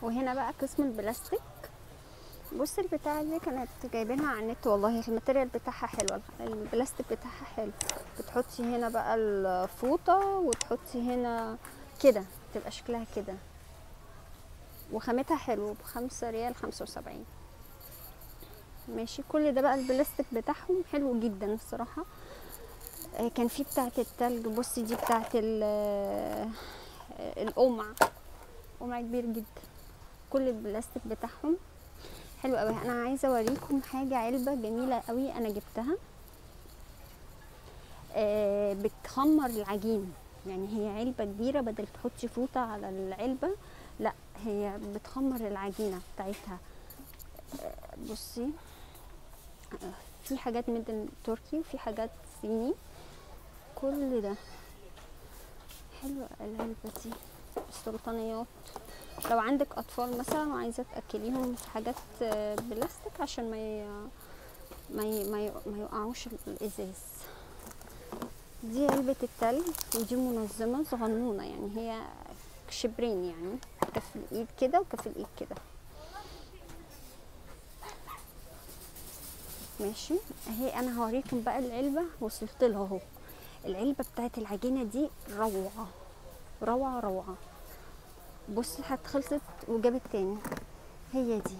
وهنا بقى قسم البلاستيك بص البتاعة دي كانت جايبينها على النت والله الماتيريال بتاعها حلو البلاستيك بتاعها حلو بتحطي هنا بقى الفوطة وتحطي هنا كده تبقى شكلها كده وخامتها حلو بخمسة ريال خمسة وسبعين ماشي كل ده بقى البلاستيك بتاعهم حلو جدا الصراحة آه، كان في بتاعة التلج بصي دي بتاعة ال- آه، القمع قمع كبير جدا كل البلاستيك بتاعهم حلو قوي انا عايزه اوريكم حاجه علبه جميله قوي انا جبتها آه بتخمر العجين يعني هي علبه كبيره بدل تحطي فوطه على العلبه لا هي بتخمر العجينه بتاعتها آه بصي آه، في حاجات من تركي وفي حاجات صيني كل ده حلوه العلبه دي السلطانيات لو عندك اطفال مثلا وعايزه تاكليهم في حاجات آه، بلاستيك عشان ما ي... ما ي... ما, ي... ما يوقعوش الازاز دي علبة التلج ودي منظمة صغنونة يعني هي شبرين يعني كف الايد كده وكف الايد كده ماشي اهي انا هوريكم بقى العلبة وصلت لها اهو العلبة بتاعت العجينة دي روعة روعة روعة بص حتى خلصت وجابت تاني هي دي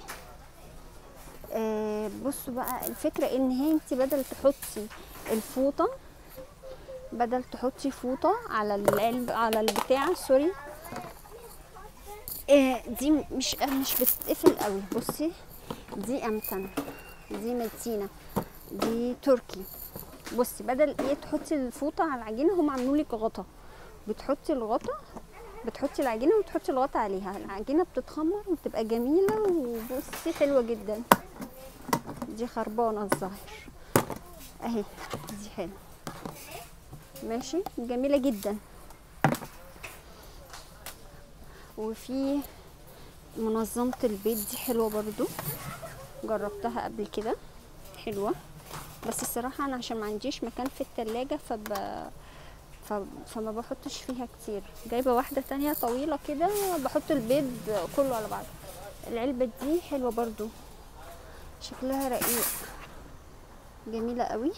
آه بصوا بقى الفكرة ان هي انت بدل تحطي الفوطة بدل تحطي فوطة على العلب على البتاع سوري آه دي مش مش بتتقفل قوي بصي دي امتن دي متينة دي تركي بصي بدل ايه تحطي الفوطة على العجينة هم عملوا لك غطا بتحطي الغطا بتحطي العجينه وتحطي الغطا عليها العجينه بتتخمر وبتبقى جميله وبصي حلوه جدا دي خربانه الظاهر اهي دي حلوه ماشي جميله جدا وفي منظمه البيت دي حلوه برضو جربتها قبل كده حلوه بس الصراحه انا عشان ما عنديش مكان في التلاجة فب ف... فما بحطش فيها كتير جايبه واحده تانية طويله كده بحط البيض كله على بعضه العلبه دي حلوه برضو شكلها رقيق جميله قوي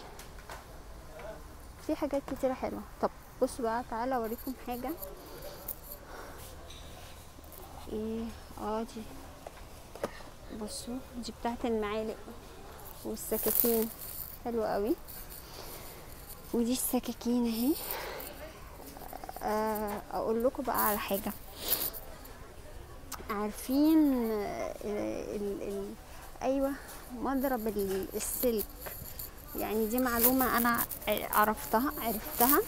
في حاجات كتيره حلوه طب بصوا بقى تعالى اوريكم حاجه ايه اه دي بصوا دي بتاعت المعالق والسكاكين حلوه قوي ودي السكاكين اهي آه، اقول لكم بقى على حاجه عارفين آه، ال ال ايوه مضرب ال- السلك يعني دي معلومه انا عرفتها عرفتها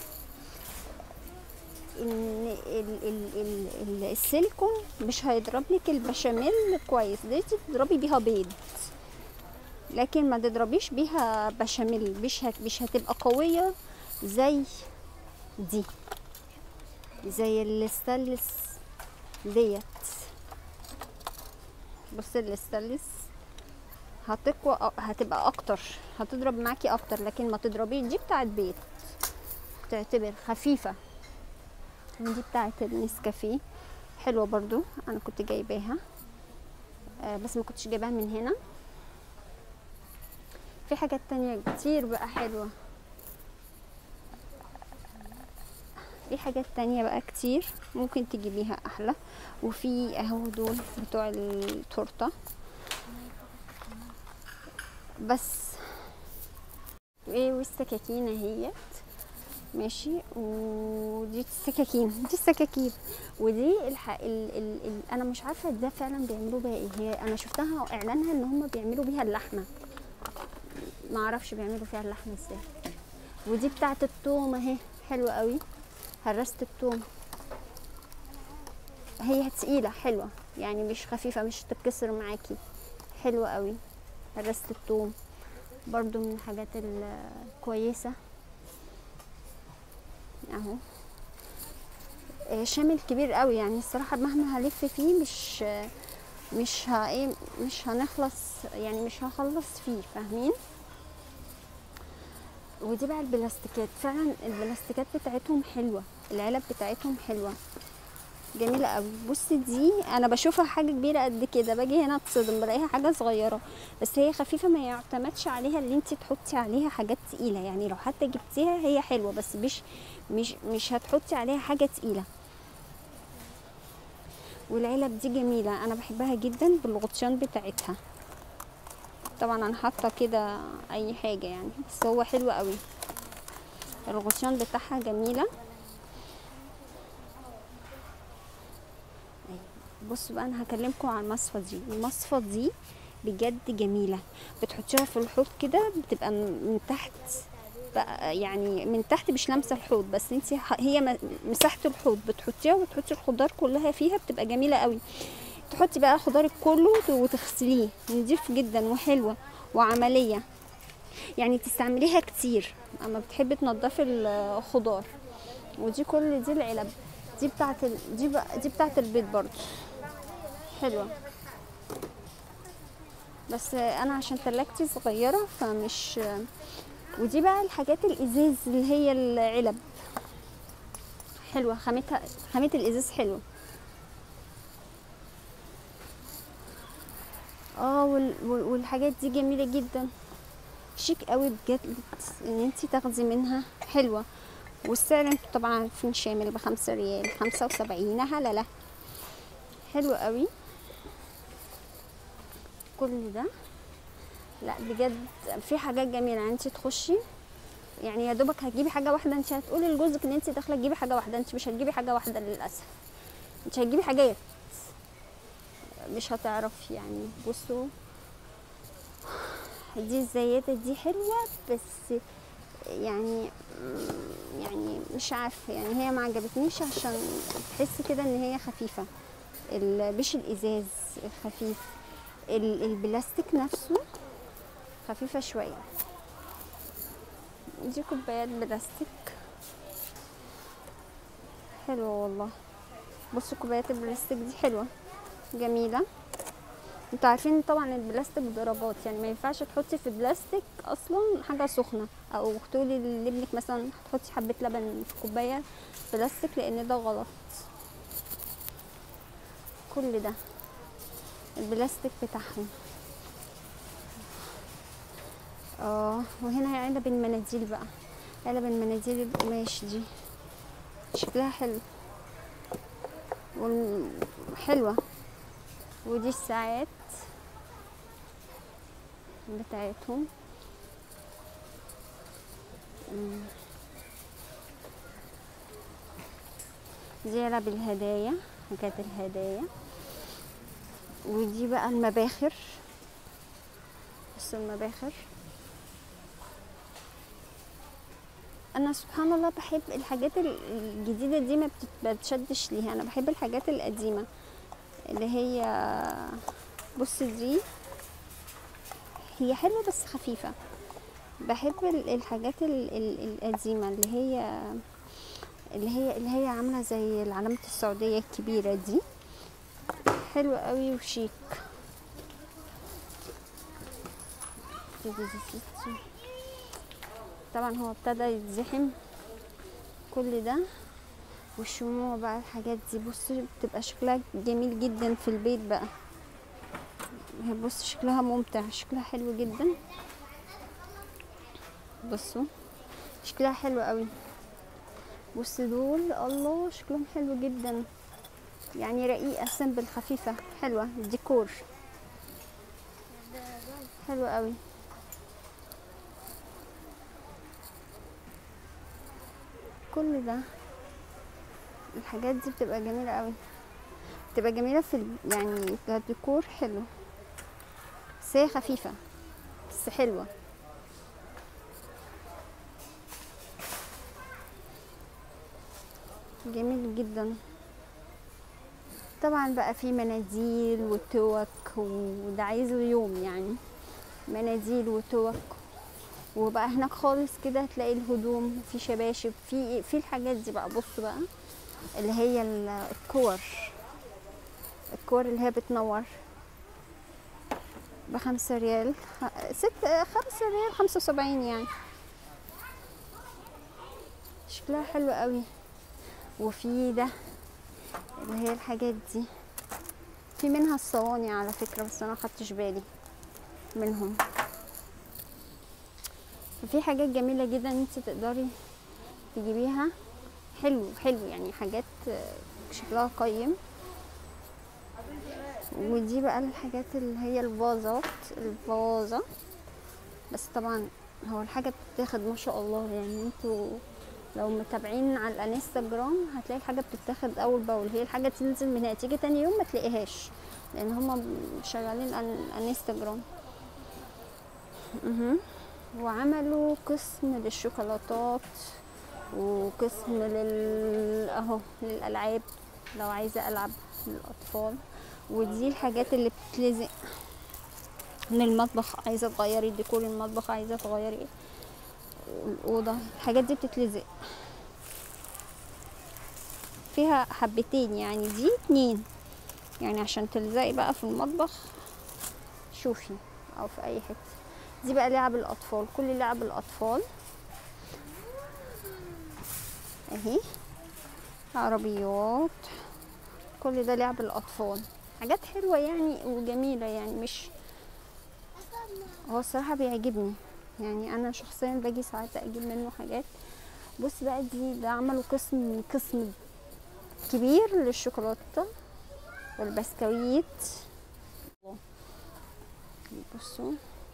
ان ال ال ال ال السيليكون مش هيضرب لك البشاميل كويس دي تضربي بيها بيض لكن ما تضربيش بيها بشاميل مش هت مش هتبقى قويه زي دي زي الستانلس ديت بص الستانلس هتقوى هتبقى اكتر هتضرب معاكي اكتر لكن ما تضربيش دي بتاعت بيت تعتبر خفيفه دي بتاعت النسكافيه حلوه برضو انا كنت جايباها آه بس ما كنتش جايباها من هنا في حاجات تانية كتير بقى حلوه في حاجات تانية بقى كتير ممكن تجيبيها احلى وفي اهو دول بتوع التورته بس ايه والسكاكين اهيت ماشي ودي السكاكين دي السكاكين ودي الح... ال... ال... ال... انا مش عارفه ده فعلا بيعملوا بيها ايه هي انا شفتها اعلانها ان هم بيعملوا بيها اللحمه ما اعرفش بيعملوا فيها اللحمه ازاي ودي بتاعه التوم اهي حلوه قوي هرسة التوم هي تقيلة حلوة يعني مش خفيفة مش تتكسر معاكي حلوة قوي هرسة التوم برضو من الحاجات الكويسة اهو آه، شامل كبير قوي يعني الصراحة مهما هلف فيه مش مش ها ايه مش هنخلص يعني مش هخلص فيه فاهمين ودي بقى البلاستيكات فعلا البلاستيكات بتاعتهم حلوة العلب بتاعتهم حلوة جميله قوي بصي دي انا بشوفها حاجه كبيره قد كده باجي هنا اتصدم بلاقيها حاجه صغيره بس هي خفيفه ما يعتمدش عليها اللي انت تحطي عليها حاجات تقيله يعني لو حتى جبتيها هي حلوه بس مش مش مش هتحطي عليها حاجه تقيله والعلب دي جميله انا بحبها جدا بالغطيان بتاعتها طبعا انا حاطه كده اي حاجه يعني بس هو حلو قوي الغطيان بتاعها جميله بصوا بقى انا هكلمكم عن المصفى دي المصفى دي بجد جميله بتحطيها في الحوض كده بتبقى م- من تحت بقى يعني من تحت مش لامسه الحوض بس انت هي م- مساحه الحوض بتحطيها وتحطي الخضار كلها فيها بتبقى جميله قوي تحطي بقى خضارك كله وتغسليه نضيف جدا وحلوه وعمليه يعني تستعمليها كتير اما بتحبي تنضفي الخضار ودي كل دي العلب دي بتاعت ال... دي بقى دي بتاعت البيت برضو حلوه بس انا عشان تلاجتي صغيره فمش ودي بقى الحاجات الازاز اللي هي العلب حلوه خامتها خامه الازاز حلوه اه وال... وال- والحاجات دي جميله جدا شيك قوي بجد ان انتي تاخدي منها حلوه والسعر انتوا طبعا عارفين شامل بخمسة ريال خمسة وسبعين هللة حلو قوي كل ده لا بجد في حاجات جميله يعني انت تخشي يعني يا دوبك هتجيبي حاجه واحده انت هتقولي لجوزك ان انت داخله تجيبي حاجه واحده انت مش هتجيبي حاجه واحده للاسف انت هتجيبي حاجات مش هتعرفي يعني بصوا دي الزيادة دي حلوة بس يعني يعني مش عارفة يعني هي ما عجبتنيش عشان تحس كده ان هي خفيفة ال- مش الازاز الخفيف ال- البلاستيك نفسه خفيفة شوية دي كوبايات بلاستيك حلوة والله بصوا كوبايات البلاستيك دي حلوة جميلة انتوا عارفين طبعا البلاستيك ضربات يعني ما ينفعش تحطي في بلاستيك اصلا حاجه سخنه او تقولي لابنك مثلا تحطي حبه لبن في كوبايه بلاستيك لان ده غلط كل ده البلاستيك بتاعهم اه وهنا علب المناديل بقى علب المناديل القماش دي شكلها حلو وال- حلوه ودي الساعات بتاعتهم مم. دي علب الهدايا حاجات الهدايا ودي بقى المباخر بصوا المباخر انا سبحان الله بحب الحاجات ال- الجديده دي ما بتت- بتشدش ليها انا بحب الحاجات القديمه اللي هي بص دي هي حلوة بس خفيفة بحب ال- الحاجات ال- ال- القديمة اللي هي اللي هي اللي هي عاملة زي العلامة السعودية الكبيرة دي حلوة قوي وشيك طبعا هو ابتدى يتزحم كل ده والشموع بقى الحاجات دي بصي بتبقى شكلها جميل جدا في البيت بقى هي بص شكلها ممتع شكلها حلو جدا بصوا شكلها حلو قوي بص دول الله شكلهم حلو جدا يعني رقيقة سمبل خفيفة حلوة ديكور حلوة قوي كل ده الحاجات دي بتبقى جميلة قوي بتبقى جميلة في ال- يعني كديكور حلو بس هي خفيفة بس حلوة جميل جدا طبعا بقى في مناديل وتوك وده عايزه يوم يعني مناديل وتوك وبقى هناك خالص كده هتلاقي الهدوم في شباشب في في الحاجات دي بقى بصوا بقى اللي هي ال- الكور الكور اللي هي بتنور بخمسة ريال خ- ست خمسة ريال خمسة وسبعين يعني شكلها حلو قوي وفي ده اللي هي الحاجات دي في منها الصواني على فكرة بس انا خدتش بالي منهم ففي حاجات جميلة جدا انت تقدري تجيبيها حلو حلو يعني حاجات آه، شكلها قيم ودي بقى الحاجات اللي هي الفازات الفازة بس طبعا هو الحاجة بتتاخد ما شاء الله يعني انتوا لو متابعين على الانستجرام هتلاقي الحاجة بتتاخد اول باول هي الحاجة تنزل من تيجي تاني يوم ما تلاقيهاش لان هما شغالين على الانستجرام مهم. وعملوا قسم للشوكولاتات وقسم لل اهو للالعاب لو عايزه العب للاطفال ودي الحاجات اللي بتتلزق من المطبخ عايزه تغيري ديكور المطبخ عايزه تغيري الاوضه الحاجات دي بتتلزق فيها حبتين يعني دي اتنين يعني عشان تلزقي بقى في المطبخ شوفي او في اي حته دي بقى لعب الاطفال كل لعب الاطفال اهي عربيات كل ده لعب الاطفال حاجات حلوه يعني وجميله يعني مش هو الصراحه بيعجبني يعني انا شخصيا باجي ساعات اجيب منه حاجات بص بقى دي ده عملوا قسم قسم كبير للشوكولاته والبسكويت بصوا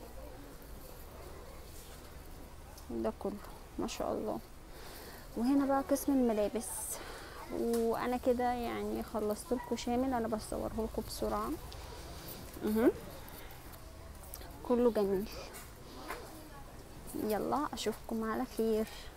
ده كله ما شاء الله وهنا بقى قسم الملابس وانا كده يعني خلصت لكم شامل انا بصوره لكم بسرعه اها كله جميل يلا اشوفكم على خير